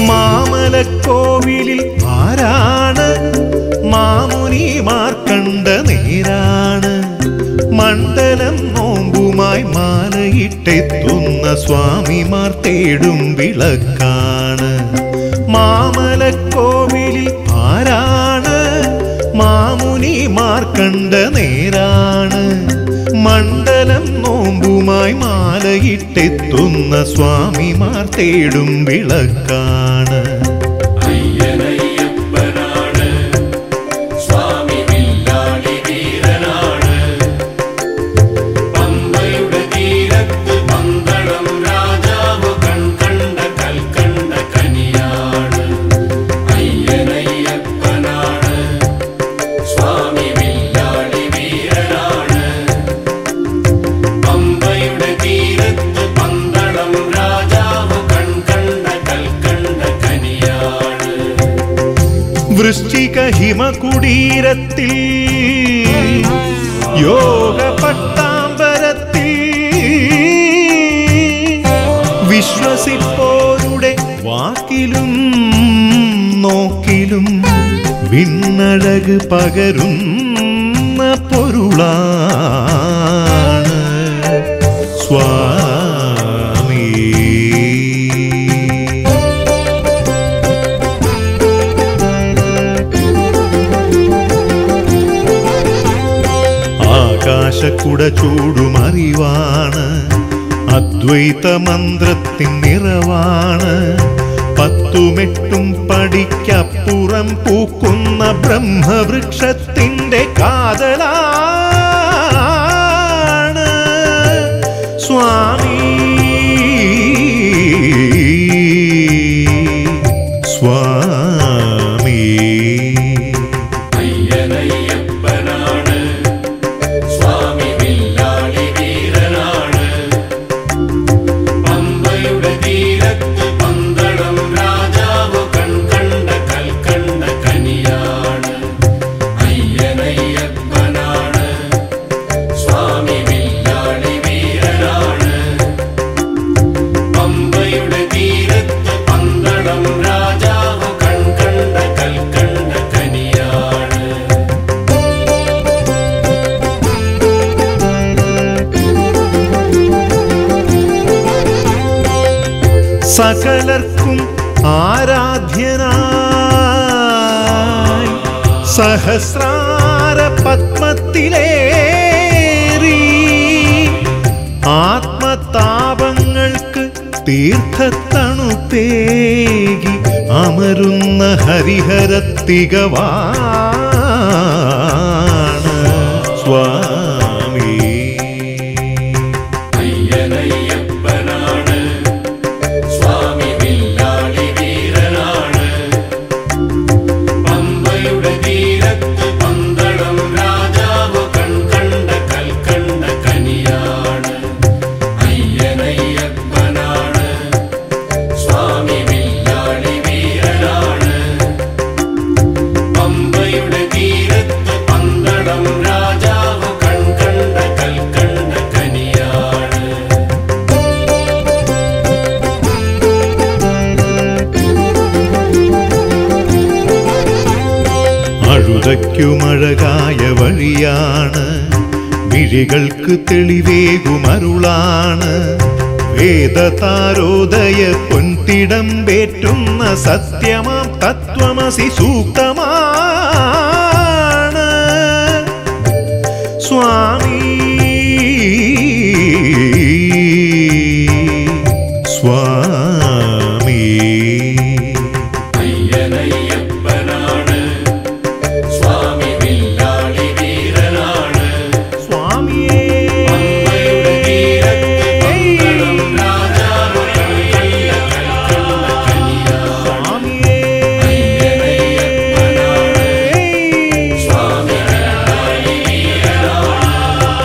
മാമലക്കോവിലിൽ ആരാണ് മാമുനിമാർ കണ്ട നേരാണ് മണ്ഡലം നോമ്പുമായി മാലയിട്ടെത്തുന്ന സ്വാമിമാർ തേടും വിളക്കാണ് മാമലക്കോവിലിൽ ആരാണ് മാമുനിമാർ കണ്ട നേരാണ് മണ്ഡലം നോമ്പുമായി മാലയിട്ടെത്തുന്ന സ്വാമിമാർ തേടും വിളക്കാണ് അയ്യനയ്യപ്പനാണ് സ്വാമി വില്ലാളി വീരനാണ് പമ്പയുടെ തീരത്ത് പന്തളം രാജാവ് കൺകണ്ട കൽക്കണ്ട കനിയാണ് അയ്യനയ്യപ്പനാണ് സ്വാമി വില്ലാളി വീരനാണ് പമ്പയുടെ തീരത്ത് പന്തളം രാജാവ് കൺകണ്ട കൽക്കണ്ട കനിയാണ് വൃശ്ചിക ഹിമകുടീരത്തിൽ യോഗ പട്ടാമ്പരത്തിൽ വിശ്വസിപ്പോരുടെ വാക്കിലും നോക്കിലും വിണ്ണഴക് പകരുന്ന പൊരുളാണ് സ്വാമി ആകാശക്കുട ചൂടുമറിവാണ് അദ്വൈത മന്ത്രത്തിൻ നിറവാണ് പത്തുമെട്ടും പടിക്കപ്പുറം പൂക്കുന്ന ബ്രഹ്മവൃക്ഷത്തിന്റെ കാതലാണ് സ്വാമി സ്വാമി അയ്യനയ്യപ്പനാണ് സ്വാമി വില്ലാളി വീരനാണ് പമ്പയുടെ തീരത്ത് പന്തളം രാജാവ് കൺകണ്ട കൽക്കണ്ട കനിയാണ് അയ്യനയ്യപ്പനാണ് സ്വാമി വില്ലാളി വീരനാണ് പമ്പയുടെ തീരത്ത് പന്തളം രാജാവ് കൺകണ്ട കൽക്കണ്ട കനിയാണ് സകലർക്കും ആരാധ്യനായി സഹസ്രാര പത്മത്തിലേറി ആത്മതാപങ്ങൾക്ക് തീർത്ഥത്തണുപ്പേകി അമരുന്ന ഹരിഹരത്തികവാണ് സ്വാമി അയ്യനയ്യപ്പനാണ് സ്വാമി വില്ലാളി വീരനാണ് പമ്പയുടെ തീരത്ത് പന്തളം രാജാവ് കൺകണ്ട കൽക്കണ്ട കനിയാണ് അയ്യനയ്യപ്പനാണ് സ്വാമി വില്ലാളി വീരനാണ് പമ്പയുടെ തീരത്ത് പന്തളം രാജാവ് കൺകണ്ട കൽക്കണ്ട കനിയാണ് അഴുതയ്ക്കുമഴകായ വഴിയാണ് മിഴികൾക്ക് തെളിവേകുമരുളാണ് വേദതാരോദയ പൊൻതിടം പേറ്റുന്ന സത്യമാം തത്വമസി സൂക്തമാണ് സ്വാമി സ്വാമി അയ്യനയ്യപ്പനാണ് സ്വാമി വില്ലാളി വീരനാണ് സ്വാമിയേ പമ്പയുടെ തീരത്ത് പന്തളം രാജാവ് കൺകണ്ട കൽക്കണ്ട കനിയാണ് സ്വാമിയേ അയ്യനയ്യപ്പനാണ് സ്വാമി വില്ലാളി വീരനാണ്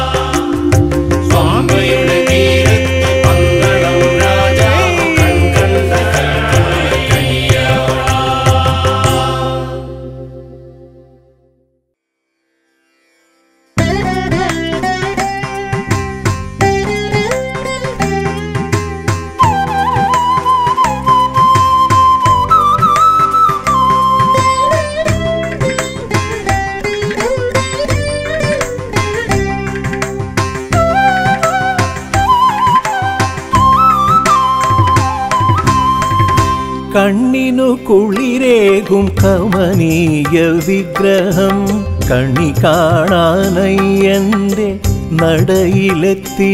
കണ്ണിനു കുളിരേകും കമനീയ വിഗ്രഹം കണി കാണാനയ്യന്റെ നടയിലെത്തി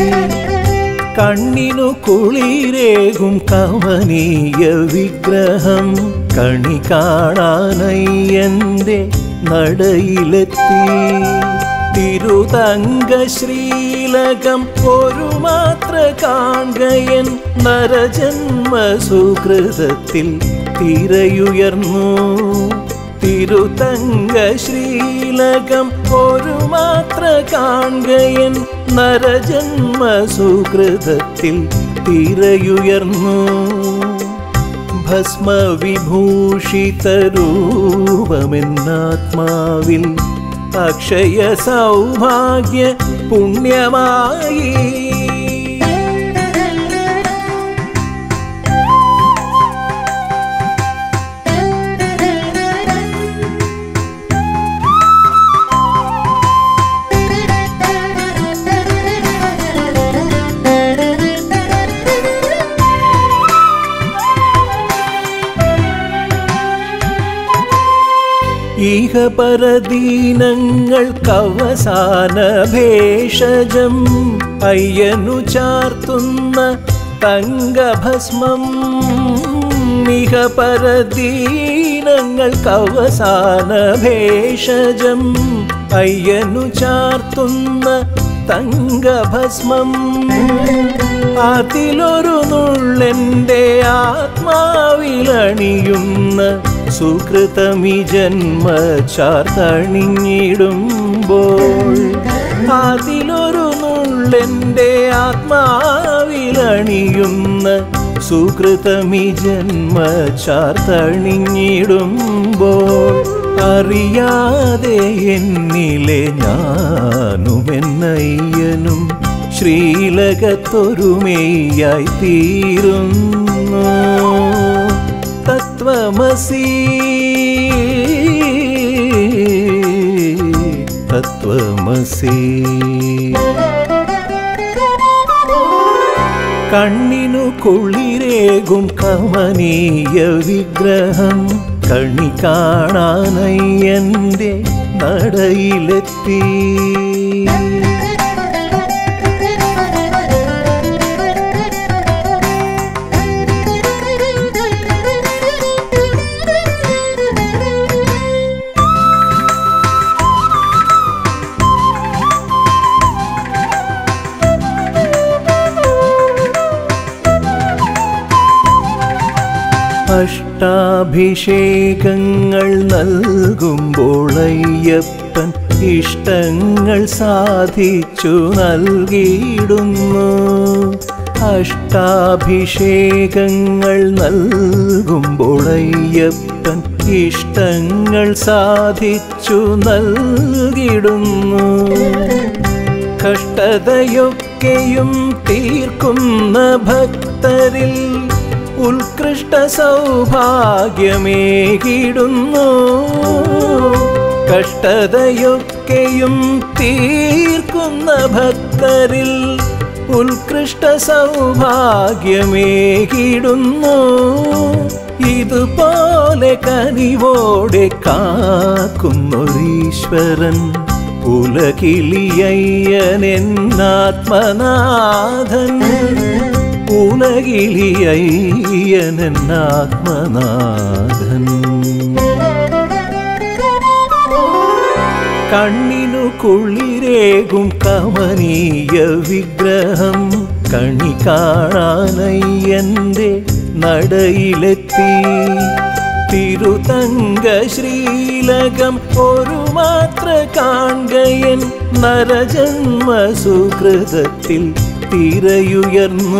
കണ്ണിനു കുളിരേകും കമനീയ വിഗ്രഹം കണി കാണാനയ്യന്റെ നടയിലെത്തി തിരുതങ്ക ശ്രീലകം ഒരു മാത്ര കാൺകയൻ നരജന്മ സുഹൃതത്തിൽ തിരയുയർന്നു തിരുതങ്ക ശ്രീലകം ഒരു മാത്ര കാൺകയൻ നരജന്മ സുഹൃതത്തിൽ തിരയുയർന്നു ഭസ്മവിഭൂഷിതരൂപമെന്നാത്മാവിൽ അക്ഷയ സൗഭാഗ്യ പുണ്യമായി ഈഹപരദീനങ്ങൾക്കവസാന ഭേഷജം അയ്യനു ചാർത്തുന്ന തങ്കഭസ്മം ഈഹപരദീനങ്ങൾക്കവസാന ഭേഷജം അയ്യനു ചാർത്തുന്ന തങ്കഭസ്മം അതിലൊരു നുള്ളെൻ്റെ ആത്മാവിലണിയുന്ന സുകൃതമി ജന്മ ചാർത്തണിഞ്ഞിടുമ്പോൾ അതിലൊരു നുള്ളെൻ്റെ ആത്മാവിലണിയുന്ന സുകൃതമി ജന്മ ചാർത്തണിഞ്ഞിടുമ്പോൾ അറിയാതെ എന്നിലെ ഞാനുമെന്നയ്യനും ശ്രീലകത്തൊരുമയായി തീരുന്നു തത്വമസി തത്വമസി കണ്ണിനു കുളിരേകും കമനീയ വിഗ്രഹം കണി കാണാനയ്യന്റെ നടയിലെത്തി അഷ്ടാഭിഷേകങ്ങൾ നൽകുമ്പോൾ അയ്യപ്പൻ ഇഷ്ടങ്ങൾ സാധിച്ചു നൽകിയിടുന്നു അഷ്ടാഭിഷേകങ്ങൾ നൽകുമ്പോൾ അയ്യപ്പൻ ഇഷ്ടങ്ങൾ സാധിച്ചു നൽകിടുന്നു കഷ്ടതയൊക്കെയും തീർക്കുന്ന ഭക്തരിൽ ഉത്കൃഷ്ട സൗഭാഗ്യമേകിടുന്നു കഷ്ടതയൊക്കെയും തീർക്കുന്ന ഭക്തരിൽ ഉത്കൃഷ്ട സൗഭാഗ്യമേകിടുന്നു ഇതുപോലെ കനിവോടെ കാക്കുന്നൊരീശ്വരൻ ഉലകിളിയയ്യനെന്നാത്മനാഥൻ ഉലകിളിയയ്യനെന്നാത്മനാഥൻ കണ്ണിനു കുളിരേകും കമനീയ വിഗ്രഹം കണി കാണാനയ്യന്റെ നടയിലെത്തി തിരുതങ്ക ശ്രീലകം ഒരു മാത്ര കാൺകയൻ നരജന്മ സുഹൃതത്തിൽ തിരയുയർന്നു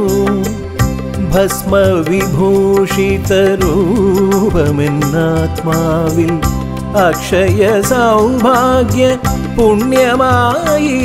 ഭസ്മവിഭൂഷിതരൂപമെന്നാത്മാവിൽ അക്ഷയ സൗഭാഗ്യ പുണ്യമായി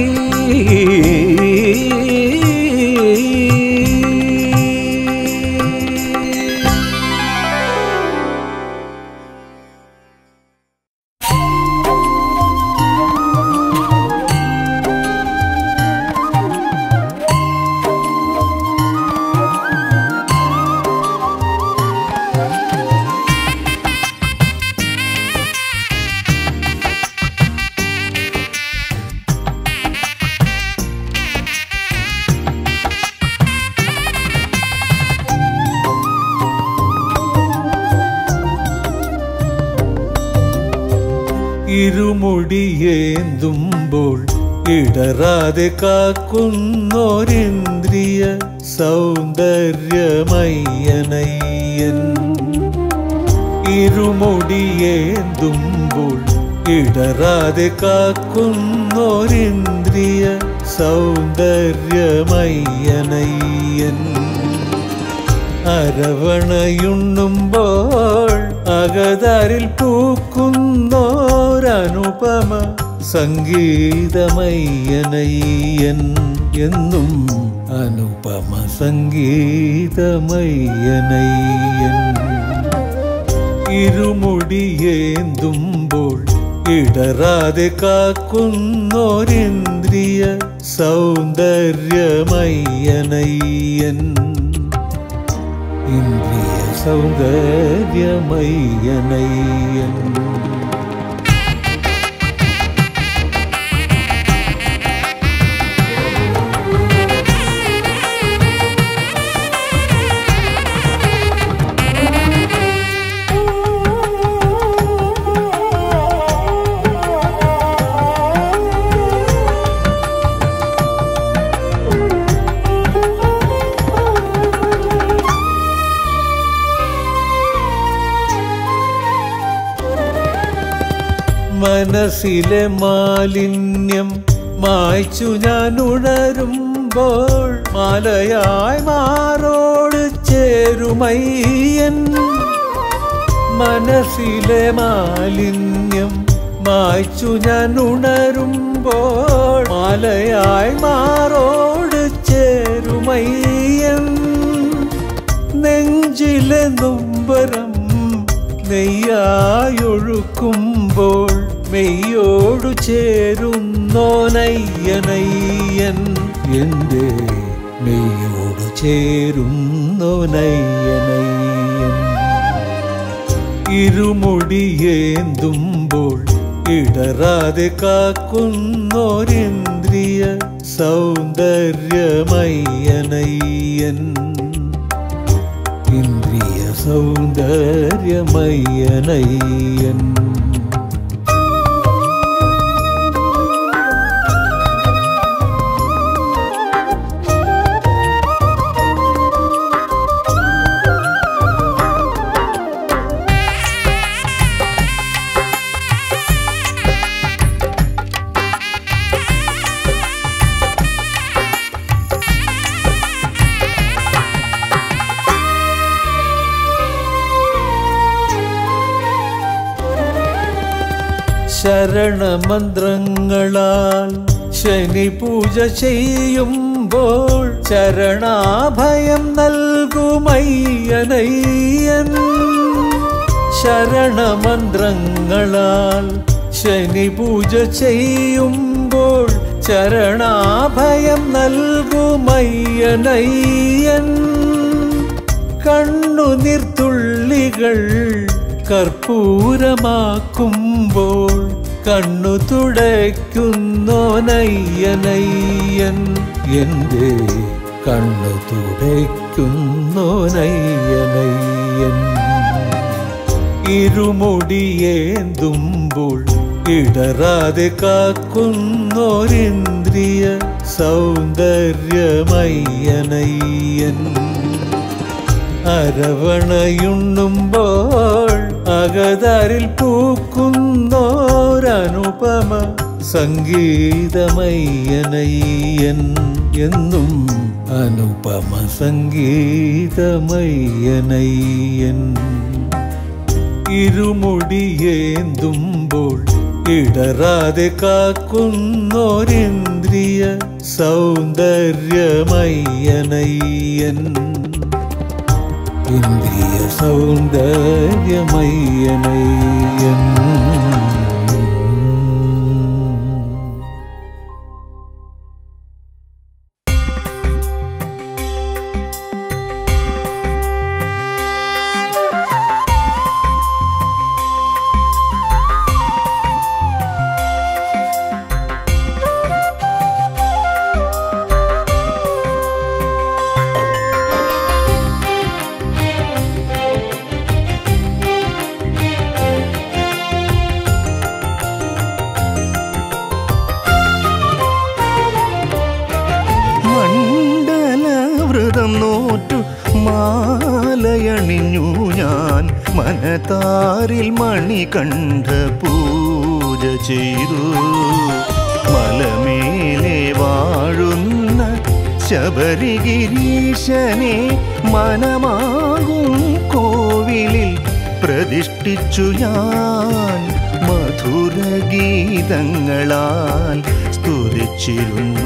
ഇരുമുടിയേന്തുമ്പോൾ ഇടറാതെ കാക്കുന്നോരിന്ദ്രിയ സൗന്ദര്യമയ്യനയ്യൻ ഇരുമുടിയേന്തുമ്പോൾ ഇടറാതെ കാക്കുന്നോരിന്ദ്രിയ സൗന്ദര്യമയ്യനയ്യൻ അരവണയുണ്ണുമ്പോൾ അകതാരിൽ പൂക്കുന്നോരനുപമ സംഗീതമയ്യനയ്യൻ എന്നും അനുപമ സംഗീതമയ്യനയ്യൻ ഇരുമുടിയേന്തുമ്പോൾ ഇടറാതെ കാക്കുന്നോരിന്ദ്രിയ സൗന്ദര്യമയ്യനയ്യൻ ഇന്ദ്രിയ സൗന്ദര്യമയ്യനയ്യൻ മനസ്സിലെ മാലിന്യം മായ്ച്ചു ഞാൻ ഉണരുമ്പോൾ മാലയായി മാറോട് ചേരുമയ്യൻ മനസ്സിലെ മാലിന്യം മായ്ച്ചു ഞാൻ ഉണരുമ്പോൾ മാലയായി മാറോട് ചേരുമയ്യൻ നെഞ്ചിലെ നൊമ്പരം നെയ്യായൊഴുക്കുമ്പോൾ മെയ്യോടു ചേരുന്നോനയ്യനയ്യൻ എൻ്റെ മെയ്യോടു ചേരുന്നോനയ്യനയ്യൻ ഇരുമുടിയേന്തുമ്പോൾ ഇടറാതെ കാക്കുന്നോരിന്ദ്രിയ സൗന്ദര്യമയ്യനയ്യൻ ഇന്ദ്രിയ സൗന്ദര്യമയ്യനയ്യൻ ശരണമന്ത്രങ്ങളാൽ ശനി പൂജ ചെയ്യുമ്പോൾ ശരണാഭയം നൽകുമയ്യനയ്യൻ ശരണമന്ത്രങ്ങളാൽ ശനി പൂജ ചെയ്യുമ്പോൾ ശരണാഭയം നൽകുമയ്യനയ്യൻ കണ്ണുനീർത്തുള്ളികൾ കർപ്പൂരമാക്കുമ്പോൾ കണ്ണു തുടയ്ക്കുന്നോനയ്യനയ്യൻ എൻ്റെ കണ്ണു തുടയ്ക്കുന്നോനയ്യനയ്യൻ ഇരുമുടിയേന്തുമ്പോൾ ഇടറാതെ കാക്കുന്നോരിന്ദ്രിയ സൗന്ദര്യമയ്യനയ്യൻ അരവണയുണ്ണുമ്പോൾ അകതാരിൽ പൂക്കുന്നോരനുപമ സംഗീതമയ്യനയ്യൻ എന്നും അനുപമ സംഗീതമയ്യനയ്യൻ ഇരുമുടിയേന്തുമ്പോൾ ഇടറാതെ കാക്കുന്നോരിന്ദ്രിയ സൗന്ദര്യമയ്യനയ്യൻ ഇന്ദ്രിയ സൗന്ദര്യമയ്യനയ്യൻ ഞാൻ മനതാരിൽ മണി കണ്ട പൂജ ചെയ്തു മലമേലെ വാഴുന്ന ശബരിഗിരീശനെ മനമാകും കോവിലിൽ പ്രതിഷ്ഠിച്ചു ഞാൻ മധുരഗീതങ്ങളാൽ സ്തുതിച്ചിരുന്നു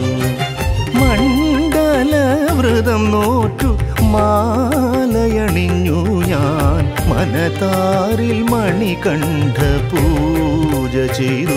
മണ്ഡലവ്രതം നോറ്റു മാലയണിഞ്ഞു ഞാൻ മനതാരിൽ മണി കണ്ട പൂജ ചെയ്തു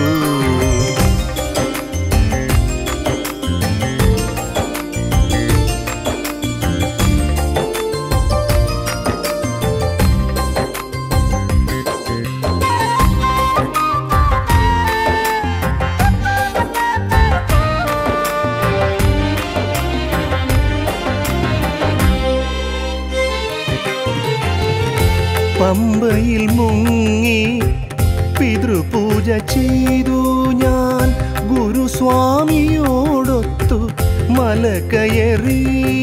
പമ്പയിൽ മുങ്ങി പിതൃപൂജ ചെയ്തു ഞാൻ ഗുരുസ്വാമിയോടൊത്തു മല കയറി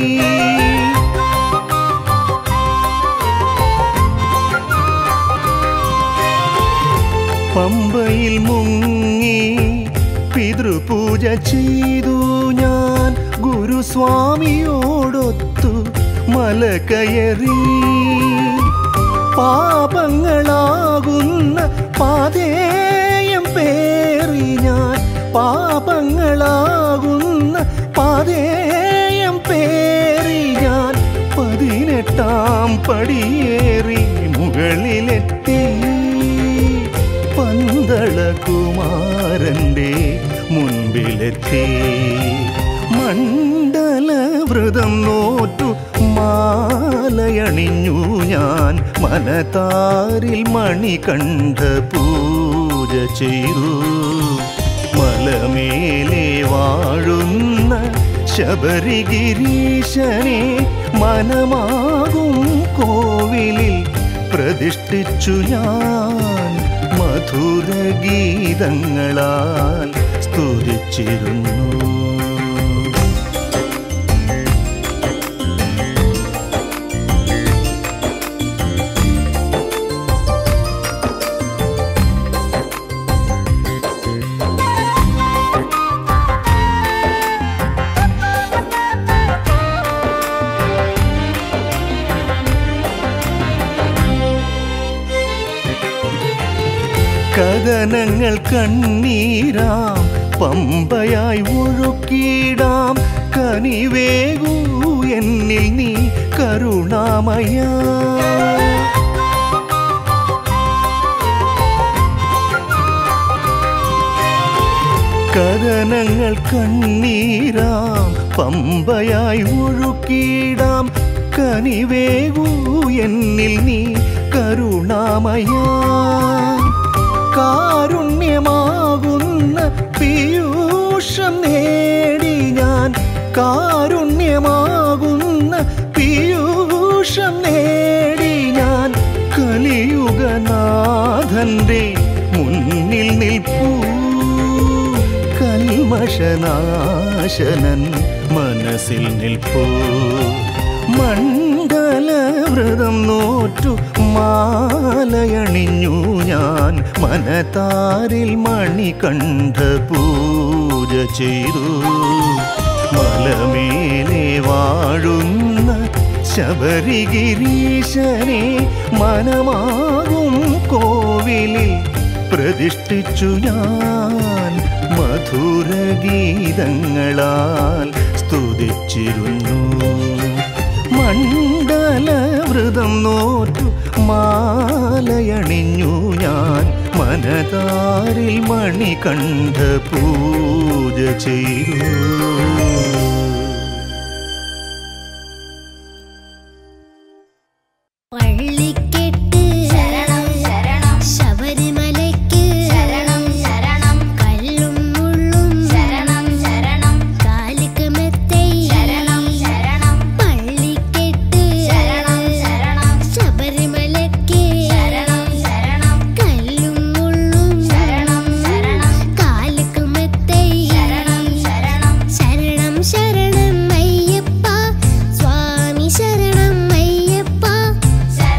പമ്പയിൽ മുങ്ങി പിതൃപൂജ ചെയ്തു ഞാൻ ഗുരുസ്വാമിയോടൊത്തു മല കയറി പാപങ്ങളാകുന്ന പാതേയം പേറി ഞാൻ പാപങ്ങളാകുന്ന പാതേയം പേറി ഞാൻ പതിനെട്ടാം പടിയേറി മുകളിലെത്തി പന്തളകുമാരൻ്റെ മുൻപിലെത്തി മണ്ഡലവ്രതം നോറ്റു മാലയണിഞ്ഞു ഞാൻ മനതാരിൽ മണി കണ്ട പൂജ ചെയ്തു മലമേലെ വാഴുന്ന ശബരിഗിരീശനെ മനമാകും കോവിലിൽ പ്രതിഷ്ഠിച്ചു ഞാൻ മധുരഗീതങ്ങളാൽ സ്തുതിച്ചിരുന്നു കഥനങ്ങൾ കണ്ണീരാം പമ്പയായി ഒഴുക്കിടാം കനിവേകൂ എന്നിൽ നീ കരുണാമയ കഥനങ്ങൾ കണ്ണീരാം പമ്പയായി ഒഴുക്കിടാം കനിവേകൂ എന്നിൽ നീ കരുണാമയ കാരുണ്യമാകുന്ന പീയൂഷം നേടി ഞാൻ കാരുണ്യമാകുന്ന പീയൂഷം നേടി ഞാൻ കലിയുഗനാഥന്റെ മുന്നിൽ നിൽപ്പൂ കൽമഷനാശനൻ മനസ്സിൽ നിൽപ്പൂ മണ്ഡലവ്രതം നോറ്റു മാലയണിഞ്ഞു ഞാൻ മനതാരിൽ മണി കണ്ട പൂജ ചെയ്തു മലമേലെ വാഴുന്ന ശബരിഗിരീശനെ മനമാകും കോവിലിൽ പ്രതിഷ്ഠിച്ചു ഞാൻ മധുരഗീതങ്ങളാൽ സ്തുതിച്ചിരുന്നു മണ്ഡലവ്രതം നോറ്റു മാലയണിഞ്ഞു ഞാൻ മനതാരിൽ മണി കണ്ട പൂജ ചെയ്തു പള്ളിക്കെട്ട് ശരണം ശരണം ശബരിമലയ്ക്ക് ശരണം ശരണം കല്ലും മുള്ളും ശരണം ശരണം കാലിക്ക് മെത്തൈ ശരണം ശരണം പള്ളിക്കെട്ട് ശരണം ശരണം ശബരിമലയ്ക്ക് ശരണം ശരണം കല്ലും മുള്ളും ശരണം ശരണം കാലിക്ക് മെത്തൈ ശരണം ശരണം ശരണം ശരണം അയ്യപ്പ സ്വാമി ശരണം അയ്യപ്പ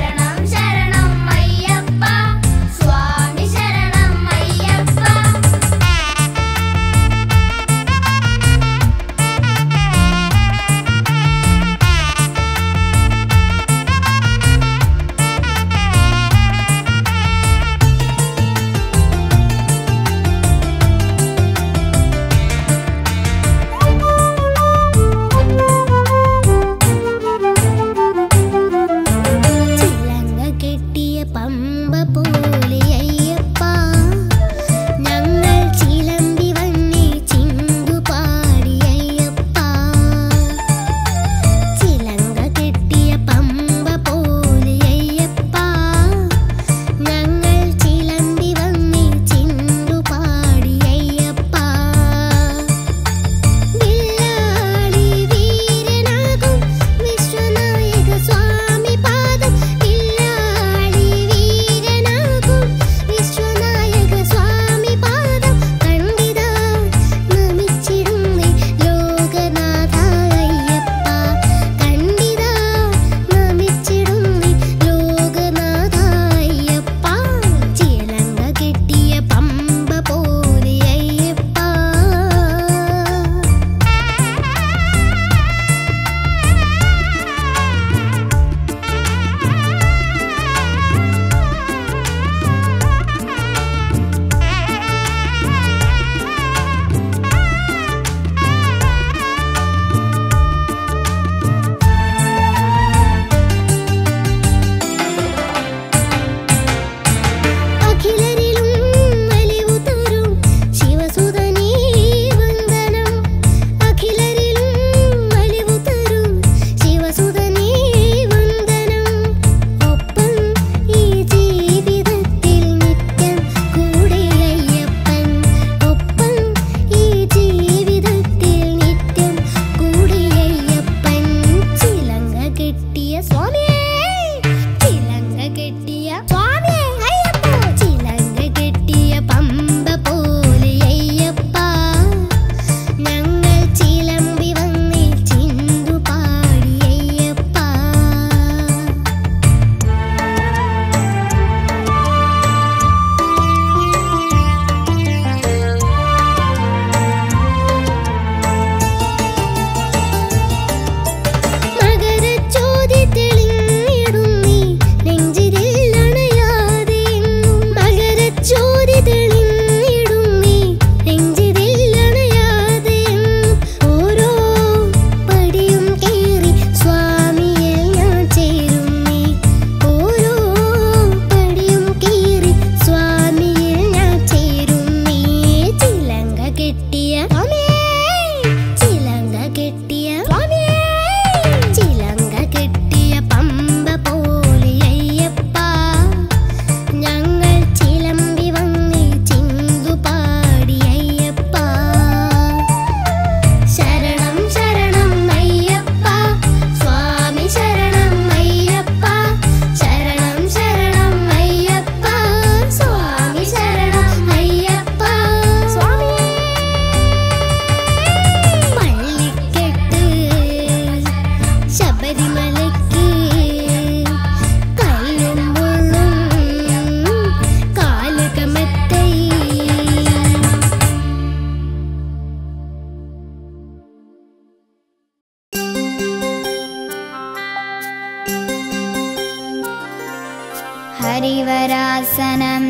हरिवरासनं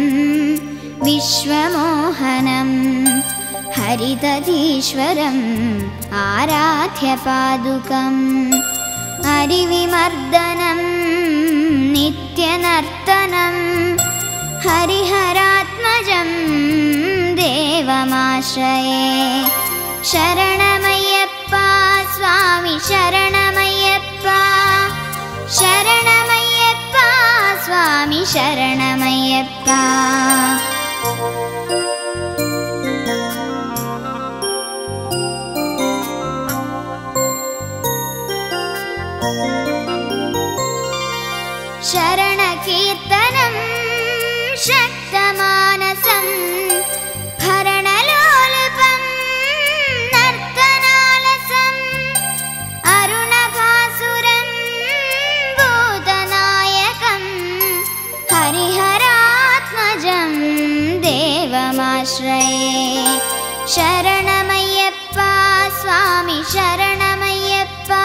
विश्वमोहनं हरिदधीश्वरम् आराध्यपादुकम् हरिविमर्दनं नित्यनर्तनं हरिहरात्मजं देवमाश्रये शरणमय्यप्पा स्वामि शरणमय्यप्पा शरणमय्यप्पा स्वामि शरणमय्यप्पा शरणकीर्तनं शक्तमानसं भरणलोलुपं नर्तनालसम् अरुणभासुरं भूतनायकं हरिहरात्मजं देवमाश्रये शरणमय्यप्पा स्वामि शरणमय्यप्पा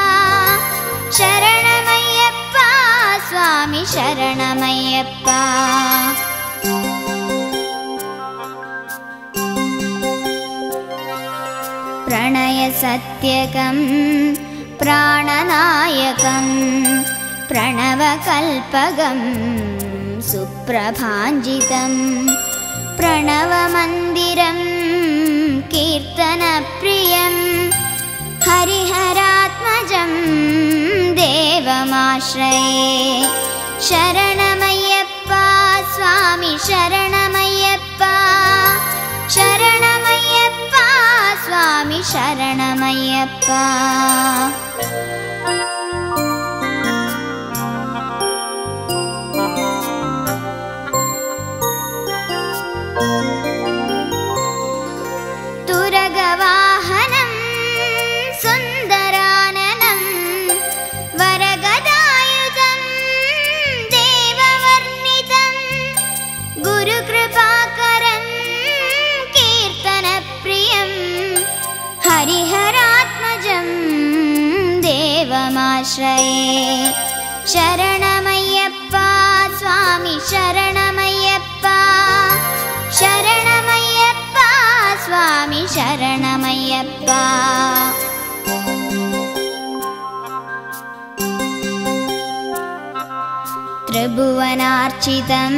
शरणमय्यप्पा स्वामि शरणमय्यप्पा प्रणयसत्यकं प्राणनायकं प्रणवकल्पगं सुप्रभाञ्जितं प्रणवमन्दिरं कीर्तनप्रियं हरिहरात्मजं देवमाश्रये शरणमय्यप्पा स्वामि शरणमय्यप्पा शरणमय्यप्पा स्वामि शरणमय्यप्पा तुरगवाहनं सुन्दराननं वरगदायुधं देववर्णितं गुरुकृपाकरं कीर्तनप्रियं हरिहरात्मजं देवमाश्रये शरणमय्यप्पा स्वामि शरणमय्यप्पा शरणमय्यप्पा स्वामि शरणमय्यप्पा त्रिभुवनार्चितं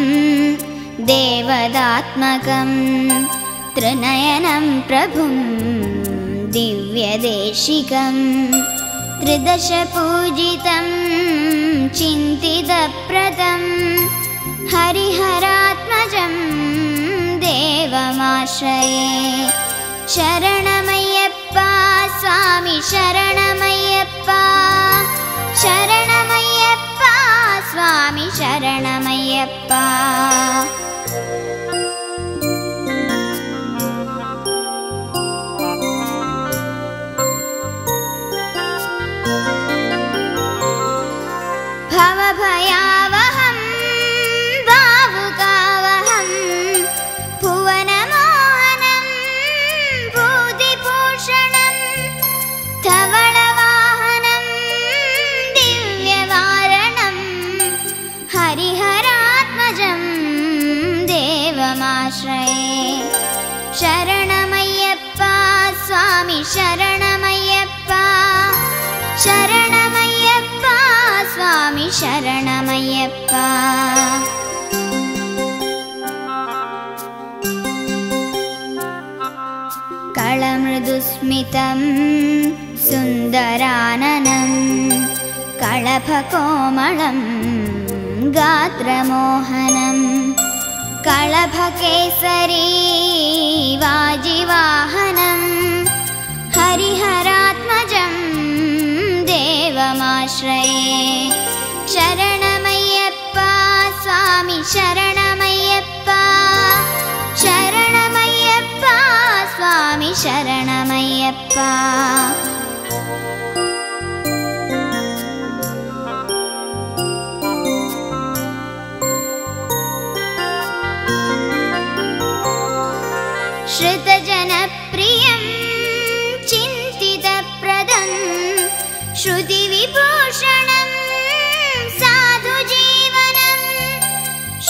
देवदात्मकं त्रिनयनं प्रभुं दिव्यदेशिकं त्रिदशपूजितं चिन्तितप्रदं हरिहरात्मजं देवमाश्रये शरणमय्यप्पा स्वामि शरणमय्यप्पा शरणमय्यप्पा स्वामि शरणमय्यप्पा भवभयावहं भावुकावहं भुवनमोहनं भूतिभूषणं धवळवाहनं दिव्यवारणं हरिहरात्मजं देवमाश्रये शरणमय्यप्पा स्वामि शरणमय्यप्पा शरणमय्यप्पा स्वामि शरणमय्यप्पा कळमृदुस्मितं सुन्दराननं कळभकोमलं गात्रमोहनं कळभकेसरी वाजिवाहनं हरिहरात्मजं देवमाश्रये शरणमय्यप्पा स्वामि शरणमय्यप्पा शरणमय्यप्पा स्वामि शरणमय्यप्पा श्रुतजनप्रियं चिन्तितप्रदं श्रुतिविभूषणं साधुजीवनं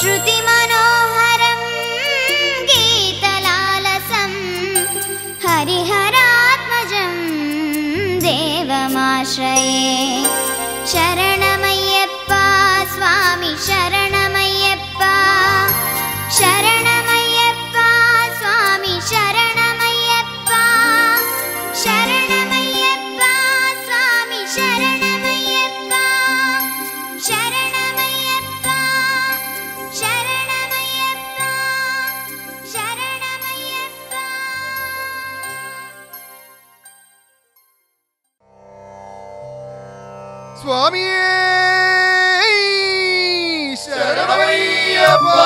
ശരണമയ്യപ്പ ശരണമയ്യപ്പ സ്വാമി ശരണമയ്യപ്പ ശരണമയ്യപ്പ സ്വാമി ശരണമയ്യപ്പ ശരണമയ്യപ്പ ശരണമയ്യപ്പ ശരണമയ്യപ്പ സ്വാമിയേ ശരണമയ്യപ്പ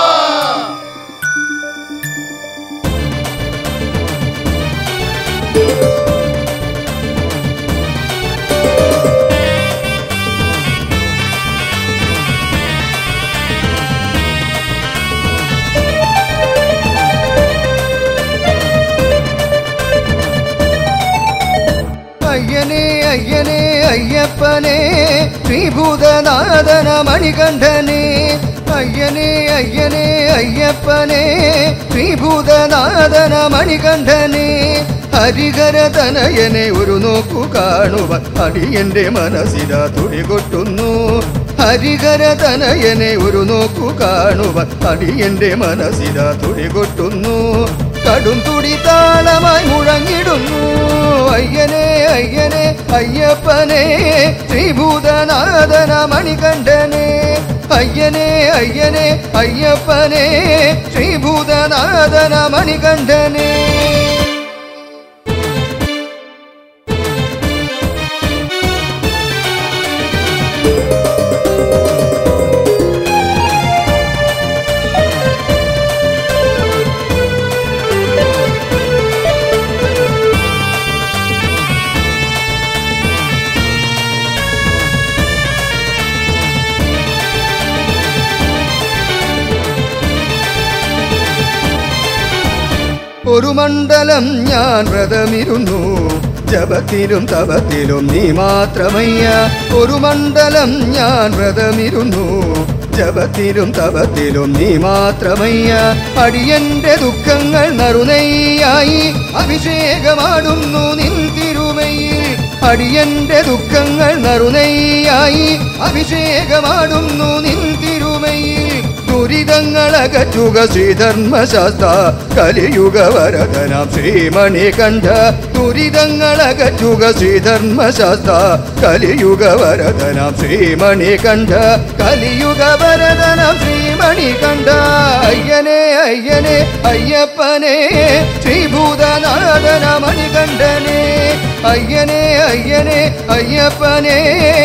അയ്യനെ അയ്യനെ അയ്യപ്പനെ ശ്രീഭൂതനാഥന മണികണ്ഠനെ അയ്യനെ അയ്യനെ അയ്യപ്പനെ ശ്രീഭൂതനാഥന മണികണ്ഠനെ ഹരിഹര തനയനെ ഒരു നോക്കു കാണുവാൻ അടിയന്റെ മനസ്സില തുടികൊട്ടുന്നു ഹരിഹര തനയനെ ഒരു നോക്കു കാണുവാൻ അടിയന്റെ മനസ്സില തുടികൊട്ടുന്നു കടും തുടി താളമായി മുഴങ്ങിടുന്നു അയ്യനെ അയ്യനെ അയ്യപ്പനെ ശ്രീഭൂതനാഥന മണികണ്ഠനെ അയ്യനെ അയ്യനെ അയ്യപ്പനെ ശ്രീഭൂതനാഥന മണികണ്ഠനെ ഒരു മണ്ഡലം ഞാൻ വ്രതമിരുന്നു ജപത്തിലും തപത്തിലും നീ മാത്രമയ്യ ഒരു മണ്ഡലം ഞാൻ വ്രതമിരുന്നു ജപത്തിലും തപത്തിലും നീ മാത്രമയ്യ അടിയന്റെ ദുഃഖങ്ങൾ നറുനെയ്യായി അഭിഷേകമാടുന്നു നിൻ തിരുമയിൽ അടിയന്റെ ദുഃഖങ്ങൾ നറുനെയ്യായി അഭിഷേകമാടുന്നു നിൻ തിരുമയിൽ ദുരിതങ്ങളകറ്റുക ശ്രീധർമ്മശാസ്ത്ര കലിയുഗ വരദനാം ശ്രീമണി കണ്ഠ ദുരിതങ്ങളകറ്റുക ശ്രീധർമ്മശാസ്ത്ര കലിയുഗ വരദനാം ശ്രീമണി കണ്ഠ കലിയുഗ വരദനാം ശ്രീമണി കണ്ഠ അയ്യനെ അയ്യനെ അയ്യപ്പനെ ശ്രീഭൂതനാഥന മണികണ്ഠനെ അയ്യനെ അയ്യനെ അയ്യപ്പനെ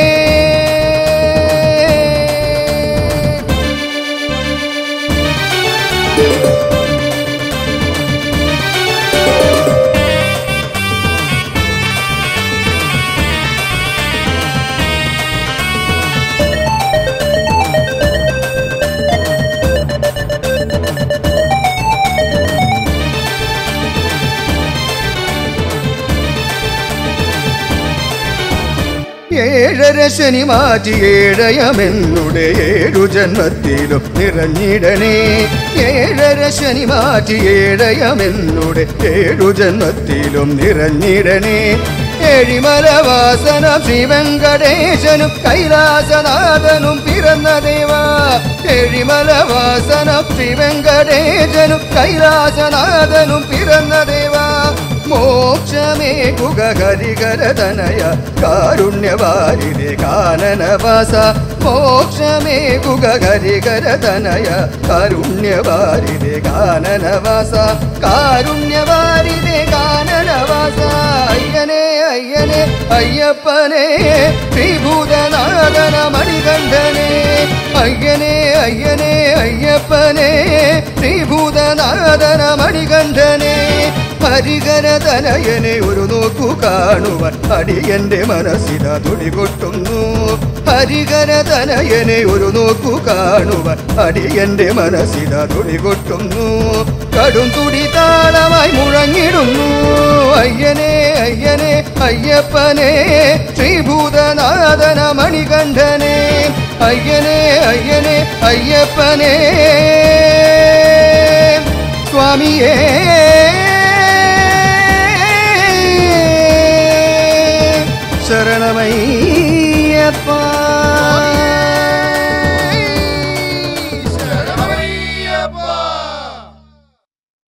ഏഴര ശനി മാറ്റി ഏഴയമെന്നുടെ ഏഴു ജന്മത്തിലും നിറഞ്ഞിടണേ ഏഴര ശനി മാറ്റി ഏഴയമെന്നുടെ ഏഴു ജന്മത്തിലും നിറഞ്ഞിടണേ ഏഴിമലവാസനം ശ്രീ വെങ്കടേശനും കൈലാസനാഥനും പിറന്ന ദേവ ഏഴിമലവാസനം ശ്രീ വെങ്കടേശനും കൈലാസനാഥനും പിറന്ന ദേവ മോക്ഷമേ കുക ഹരികരതനയ കാരുണ്യവാരിതേ കാനനവാസ മോക്ഷമേ കുക ഹരികരതനയ കാരുണ്യവാരിതേ കാനനവാസ കാരുണ്യവാരിതേ കാനനവാസ അയ്യനെ അയ്യനെ അയ്യപ്പനെ ശ്രീഭൂതനാഥന മണികണ്ഠനെ അയ്യനെ അയ്യനെ അയ്യപ്പനെ ശ്രീഭൂതനാഥന മണികണ്ഠനെ ഹരികരതനയനെ ഒരു നോക്കു കാണുവാൻ അടിയന്റെ മനസ്സിത തുടികൊട്ടുന്നു ഹരികരതനയനെ ഒരു നോക്കു കാണുവാൻ അടിയന്റെ മനസ്സിത തുടികൊട്ടുന്നു കടും തുടി താളമായി മുഴങ്ങിടുന്നു അയ്യനെ അയ്യനെ അയ്യപ്പനെ ശ്രീഭൂതനാഥന മണികണ്ഠനെ അയ്യനെ അയ്യനെ അയ്യപ്പനെ സ്വാമിയേ ശരണമയ്യപ്പ